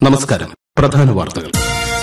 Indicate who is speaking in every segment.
Speaker 1: നമസ്കാരം പ്രധാന വാർത്തകൾ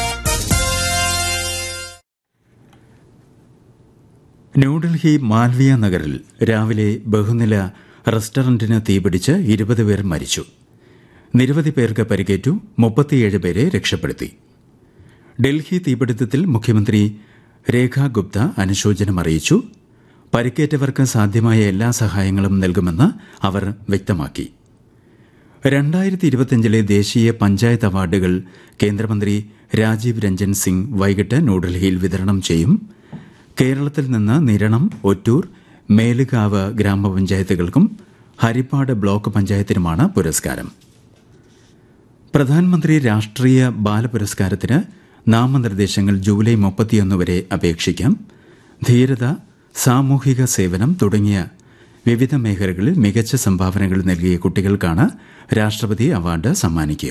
Speaker 2: ന്യൂഡൽഹി മാൽവിയ നഗറിൽ രാവിലെ ബഹുനില റെസ്റ്റോറന്റിന് തീപിടിച്ച് ഇരുപത് പേർ മരിച്ചു നിരവധി പേർക്ക് പരിക്കേറ്റു മുപ്പത്തിയേഴ് പേരെ രക്ഷപ്പെടുത്തി ഡൽഹി തീപിടുത്തത്തിൽ മുഖ്യമന്ത്രി രേഖ ഗുപ്ത അനുശോചനം അറിയിച്ചു പരിക്കേറ്റവർക്ക് സാധ്യമായ എല്ലാ സഹായങ്ങളും നൽകുമെന്ന് അവർ വ്യക്തമാക്കി രണ്ടായിരത്തി ഇരുപത്തിയഞ്ചിലെ ദേശീയ പഞ്ചായത്ത് അവാർഡുകൾ കേന്ദ്രമന്ത്രി രാജീവ് രഞ്ജൻ സിംഗ് വൈകിട്ട് ന്യൂഡൽഹിയിൽ വിതരണം ചെയ്യും കേരളത്തിൽ നിന്ന് നിരണം ഒറ്റൂർ മേലുകാവ് ഗ്രാമപഞ്ചായത്തുകൾക്കും ഹരിപ്പാട് ബ്ലോക്ക് പഞ്ചായത്തിനുമാണ് പുരസ്കാരം പ്രധാനമന്ത്രി രാഷ്ട്രീയ ബാലപുരസ്കാരത്തിന് നാമനിർദ്ദേശങ്ങൾ ജൂലൈ മുപ്പത്തിയൊന്ന് വരെ അപേക്ഷിക്കാം ധീരത സാമൂഹിക സേവനം തുടങ്ങിയ വിവിധ മേഖലകളിൽ മികച്ച സംഭാവനകൾ നൽകിയ കുട്ടികൾക്കാണ് രാഷ്ട്രപതി അവാർഡ് സമ്മാനിക്കുക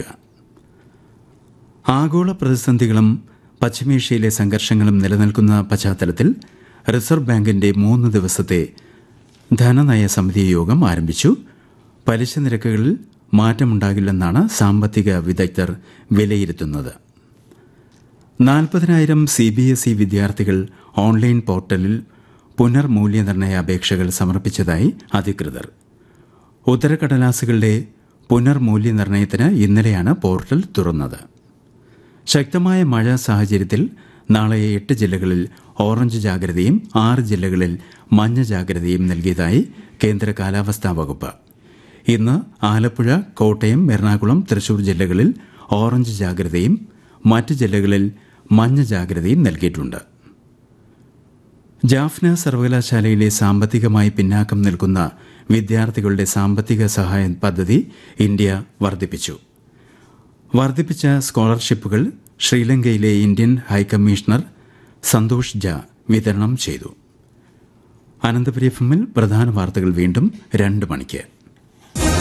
Speaker 2: ആഗോള പ്രതിസന്ധികളും പശ്ചിമേഷ്യയിലെ സംഘർഷങ്ങളും നിലനിൽക്കുന്ന പശ്ചാത്തലത്തിൽ റിസർവ് ബാങ്കിന്റെ മൂന്ന് ദിവസത്തെ ധനനയ സമിതി യോഗം ആരംഭിച്ചു പലിശ നിരക്കുകളിൽ മാറ്റമുണ്ടാകില്ലെന്നാണ് സാമ്പത്തിക വിദഗ്ധർ വിലയിരുത്തുന്നത് നാൽപ്പതിനായിരം സി ബി എസ് ഇ വിദ്യാർത്ഥികൾ ഓൺലൈൻ പോർട്ടലിൽ പുനർമൂല്യനിർണ്ണയ അപേക്ഷകൾ സമർപ്പിച്ചതായി അധികൃതർ ഉത്തരക്കടലാസുകളുടെ പുനർമൂല്യനിർണ്ണയത്തിന് ഇന്നലെയാണ് പോർട്ടൽ തുറന്നത് ശക്തമായ മഴ സാഹചര്യത്തിൽ നാളെ എട്ട് ജില്ലകളിൽ ഓറഞ്ച് ജാഗ്രതയും ആറ് ജില്ലകളിൽ മഞ്ഞ ജാഗ്രതയും നൽകിയതായി കേന്ദ്ര കാലാവസ്ഥാ വകുപ്പ് ഇന്ന് ആലപ്പുഴ കോട്ടയം എറണാകുളം തൃശൂർ ജില്ലകളിൽ ഓറഞ്ച് ജാഗ്രതയും മറ്റ് ജില്ലകളിൽ മഞ്ഞ ജാഗ്രതയും നൽകിയിട്ടുണ്ട് ജാഫ്ന സർവകലാശാലയിലെ സാമ്പത്തികമായി പിന്നാക്കം നിൽക്കുന്ന വിദ്യാർത്ഥികളുടെ സാമ്പത്തിക സഹായ പദ്ധതി ഇന്ത്യ വർദ്ധിപ്പിച്ചു വർദ്ധിപ്പിച്ച സ്കോളർഷിപ്പുകൾ ശ്രീലങ്കയിലെ ഇന്ത്യൻ ഹൈക്കമ്മീഷണർ സന്തോഷ് ജ വിതരണം ചെയ്തു അനന്തപുരി എഫിൽ പ്രധാന വാർത്തകൾ വീണ്ടും രണ്ട് മണിക്ക്